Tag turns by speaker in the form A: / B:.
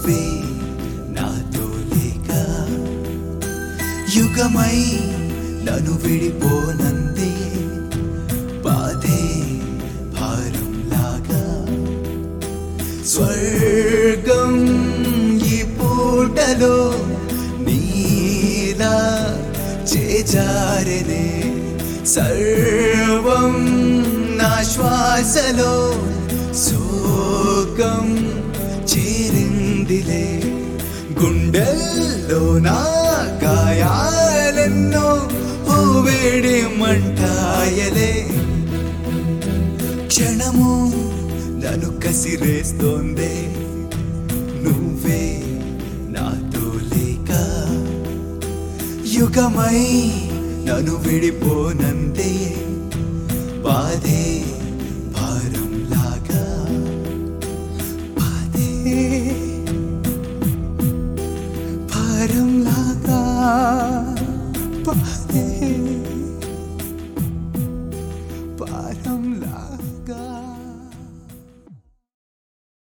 A: నువ్వే నాతో లేక యుగమై నన్ను విడిపోనందే బాధే భారం లాగా స్వర్గం ఈ పూటలో నీలా చేజారనే సర్వం నా శ్వాసలో శోకం చేరిందిలే గుండెల్లో నా గాయాలెన్నో వేడి మంటాయలే క్షణము నన్ను కసిరేస్తోందే నువ్వే నాతో లేక యుగమై నన్ను విడిపోనందే బాధే భారం లాగా బాధే భారం లాగా బాధే